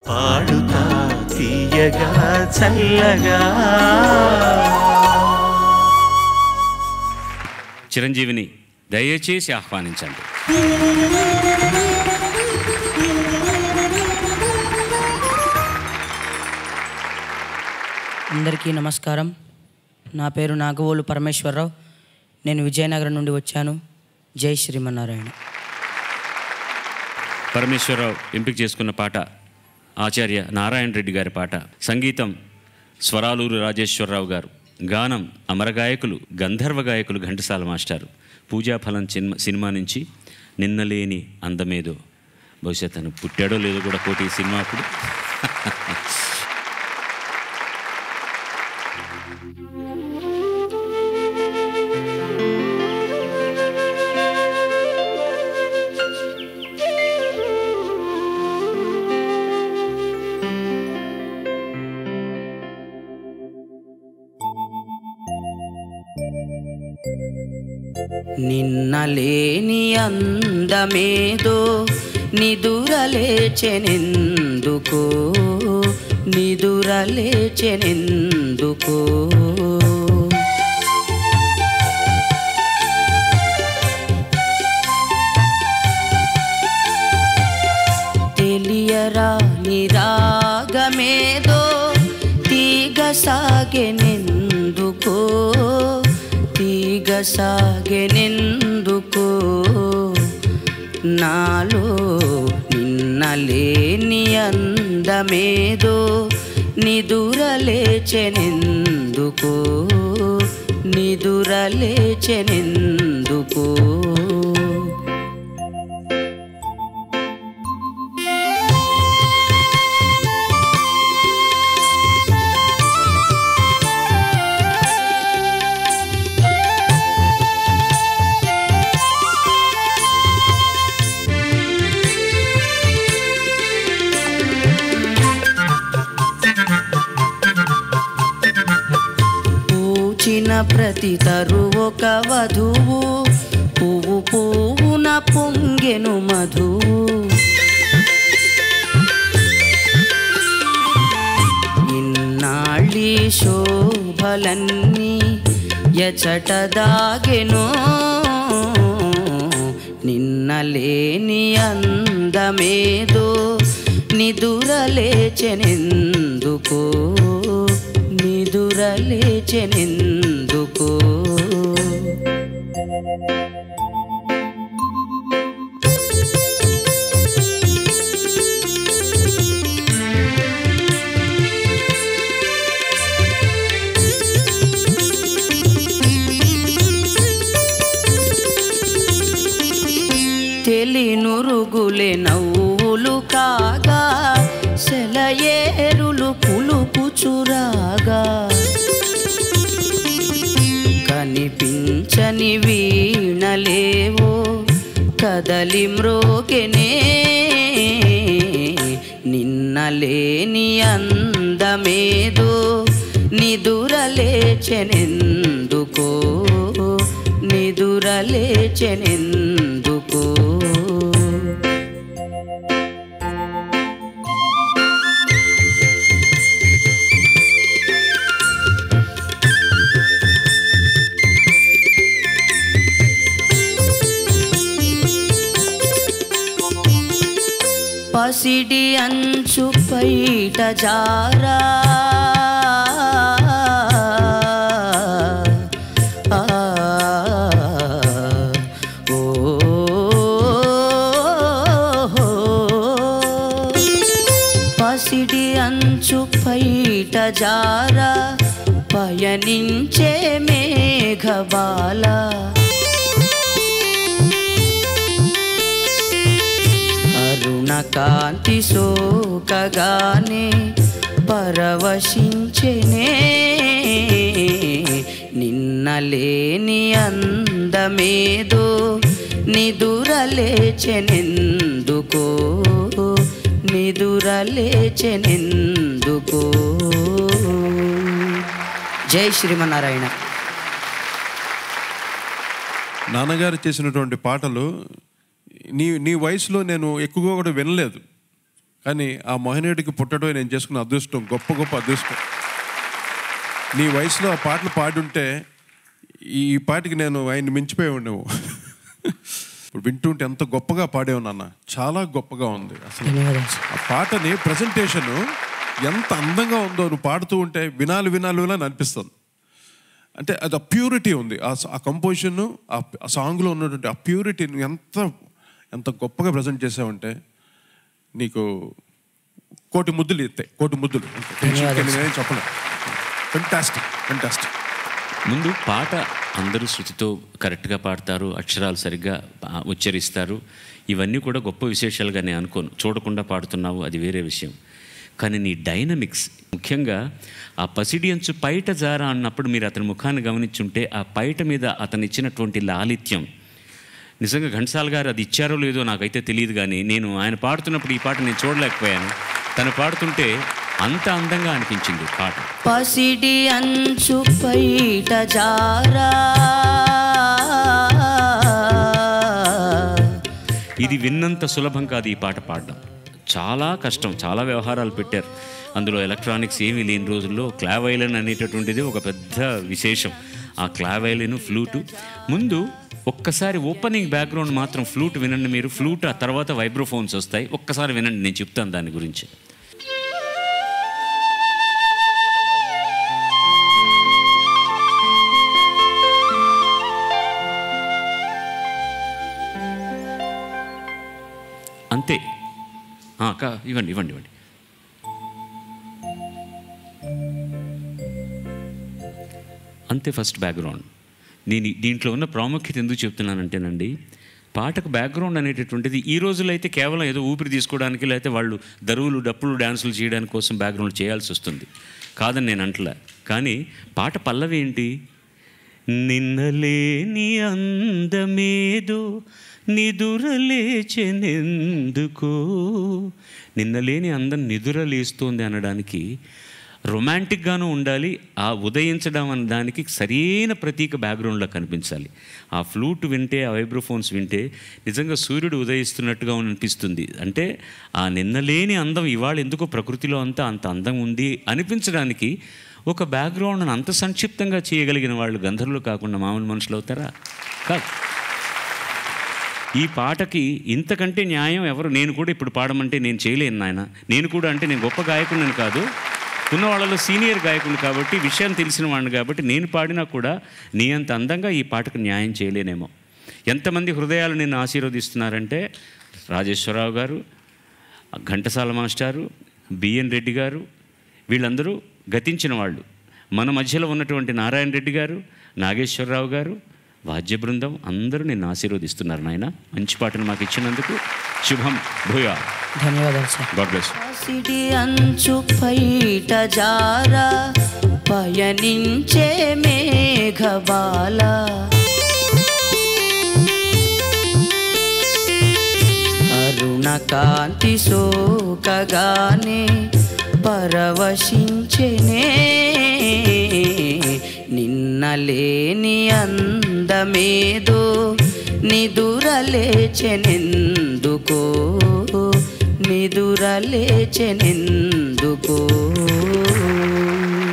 పాడుతా తీయగా చల్లగా చిరంజీవిని దయచేసి ఆహ్వానించండి అందరికీ నమస్కారం నా పేరు నాగవోలు పరమేశ్వరరావు నేను విజయనగరం నుండి వచ్చాను జై శ్రీమన్నారాయణ పరమేశ్వరరావు ఎంపిక చేసుకున్న పాట ఆచార్య నారాయణ రెడ్డి గారి పాట సంగీతం స్వరాలూరు రాజేశ్వరరావు గారు గానం అమరగాయకులు గంధర్వ గాయకులు ఘంటసాల మాస్టారు పూజాఫలం సినిమా సినిమా నుంచి నిన్నలేని అందమేదో బహుశా తను పుట్టాడో లేదో కూడా కోటి ఈ సినిమా అప్పుడు నిన్నలేని అందమేదో నిదురలేచెనెందుకో నిదురలేచెనెందుకో తెలియరా నిరాగమేదో తీగ సాగెనెందుకో తీగ సాగెనెందుకో నాలో నిన్నలేని అందమేదో నిదురలేచెనెందుకో నిదురలేచెనెందుకో పూచిన ప్రతి తరు ఒక వధువు పువ్వు పువ్వున పొంగెను మధువు ఇన్నాళ్ళి శోభలన్నీ ఎచట దాగెను నిన్నలేని అందమేదో నిదురలేచెనెందుకో నిదురలేచెనెందుకో తెలినురుగులే నవ్వులు కాగా సెలయేరులు పులుపుచురాగా కనిపించని వీణలేవో కదలి మ్రోగెనే నిన్నలేని అందమేదో నిదురలేచెనెందుకో నిదురలేచెనెందుకో పసిడి అంచు పైట జారా ఆ, ఓ, పసిడి అంచు పైట జారా పయనించే మేఘబాల అరుణ కాంతి సోకగానే పరవశించెనే నిన్నలేని అందమేదో నిదురలేచెనెందుకో నిదురలేచెనెందుకో జై శ్రీమన్నారాయణ నాన్నగారు చేసినటువంటి పాటలు నీ నీ వయసులో నేను ఎక్కువగా కూడా వినలేదు కానీ ఆ మోహినీయుడికి పుట్టడం నేను చేసుకున్న అదృష్టం గొప్ప గొప్ప అదృష్టం నీ వయసులో ఆ పాటలు పాడుంటే ఈ పాటికి నేను ఆయన్ని మించిపోయి ఉండేవు ఇప్పుడు వింటుంటే ఎంత గొప్పగా పాడేవు నాన్న చాలా గొప్పగా ఉంది అసలు ధన్యవాదాలు సార్ ఆ పాటని ప్రజెంటేషన్ ఎంత అందంగా ఉందో నువ్వు పాడుతూ ఉంటే వినాలి వినాలి వినాలి అనిపిస్తుంది అంటే అది ఆ ప్యూరిటీ ఉంది ఆ స- ఆ కంపోజిషన్ ఆ ఆ సాంగ్లో ఉన్నటువంటి ఆ ప్యూరిటీ నువ్వు ఎంత ఎంత గొప్పగా ప్రజెంట్ చేసావంటే నీకు కోటి ముద్దులు ఎత్తాయి కోటి ముద్దులు ధన్యవాదాలు నేనేం చెప్పలేదు ఫెంటాస్టిక్ ఫెంటాస్టిక్ ముందు పాట అందరూ శృతితో కరెక్ట్గా పాడతారు అక్షరాలు సరిగ్గా ఆ, ఉచ్చరిస్తారు ఇవన్నీ కూడా గొప్ప విశేషాలుగా నేను అనుకోను చూడకుండా పాడుతున్నావు అది వేరే విషయం కానీ నీ డైనమిక్స్ ముఖ్యంగా ఆ పసిడియంచు పైట జారా అన్నప్పుడు మీరు అతని ముఖాన్ని గమనించుంటే ఆ పైట మీద అతను ఇచ్చినటువంటి లాలిత్యం నిజంగా ఘంటసాల గారు అది ఇచ్చారో లేదో నాకైతే తెలియదు కానీ నేను ఆయన పాడుతున్నప్పుడు ఈ పాట నేను చూడలేకపోయాను తను పాడుతుంటే అంత అందంగా అనిపించింది పాట పసిడి అంచు పైట జారా ఇది విన్నంత సులభం కాదు ఈ పాట పాడడం చాలా కష్టం చాలా వ్యవహారాలు పెట్టారు అందులో ఎలక్ట్రానిక్స్ ఏమీ లేని రోజుల్లో క్లావైలన్ అనేటటువంటిది ఒక పెద్ద విశేషం ఆ క్లావైలన్ ఫ్లూటు ముందు ఒక్కసారి ఓపెనింగ్ బ్యాక్గ్రౌండ్ మాత్రం ఫ్లూట్ వినండి మీరు ఫ్లూట్ ఆ తర్వాత వైబ్రోఫోన్స్ వస్తాయి ఒక్కసారి వినండి నేను చెప్తాను దాని గురించి అంతే ఆ, అక్క ఇవ్వండి ఇవ్వండి ఇవ్వండి అంతే ఫస్ట్ బ్యాక్గ్రౌండ్ నేను ఈ- దీంట్లో ఉన్న ప్రాముఖ్యత ఎందుకు చెప్తున్నానంటేనండి పాటకు బ్యాక్గ్రౌండ్ అనేటటువంటిది ఈ రోజుల్లో అయితే కేవలం ఏదో ఊపిరి తీసుకోవడానికి లేకపోతే వాళ్ళు దరువులు డప్పులు డ్యాన్సులు చేయడానికి కోసం బ్యాక్గ్రౌండ్ చేయాల్సి వస్తుంది కాదని నేను అంటలే కానీ పాట పల్లవి ఏంటి నిన్నలేని అందమేదో నిదురలేచెనెందుకో నిన్నలేని అందం నిదురలేస్తోంది అనడానికి రొమాంటిక్గాను ఉండాలి ఆ ఉదయించడం అనే దానికి సరైన ప్రతీక బ్యాక్గ్రౌండ్లో కనిపించాలి ఆ ఫ్లూట్ వింటే ఆ వైబ్రోఫోన్స్ వింటే నిజంగా సూర్యుడు ఉదయిస్తున్నట్టుగా అనిపిస్తుంది అంటే ఆ నిన్నలేని అందం ఇవాళ ఎందుకో ప్రకృతిలో అంతా అంత అందం ఉంది అనిపించడానికి ఒక బ్యాక్గ్రౌండ్ని అంత సంక్షిప్తంగా చేయగలిగిన వాళ్ళు గంధర్వులు కాకుండా మామూలు మనుషులు అవుతారా కాదు ఈ పాటకి ఇంతకంటే న్యాయం ఎవరు నేను కూడా ఇప్పుడు పాడమంటే నేను చేయలేను నాయన నేను కూడా అంటే నేను గొప్ప గాయకుడిని కాదు ఉన్న వాళ్ళలో సీనియర్ గాయకుడు కాబట్టి విషయం తెలిసిన వాడిని కాబట్టి నేను పాడినా కూడా నీ అంత అందంగా ఈ పాటకు న్యాయం చేయలేనేమో ఎంతమంది హృదయాలు నిన్ను ఆశీర్వదిస్తున్నారంటే రాజేశ్వరరావు గారు ఘంటసాల మాస్టారు బిఎన్ రెడ్డి గారు వీళ్ళందరూ గతించిన వాళ్ళు మన మధ్యలో ఉన్నటువంటి నారాయణ రెడ్డి గారు నాగేశ్వరరావు గారు వాద్య బృందం అందరూ నిన్ను ఆశీర్వదిస్తున్నారు నాయన మంచి పాటను మాకు ఇచ్చినందుకు శుభం భూయా ధన్యవాదాలు సార్ గాడ్ బ్లెస్ పసిడి అంచు పైట జారా పయనించే మేఘబాల అరుణ కాంతి సోకగానే పరవశించెనే నిన్నలేని అందమేదో నిదురలేచెనెందుకో నిదురలేచెనెందుకో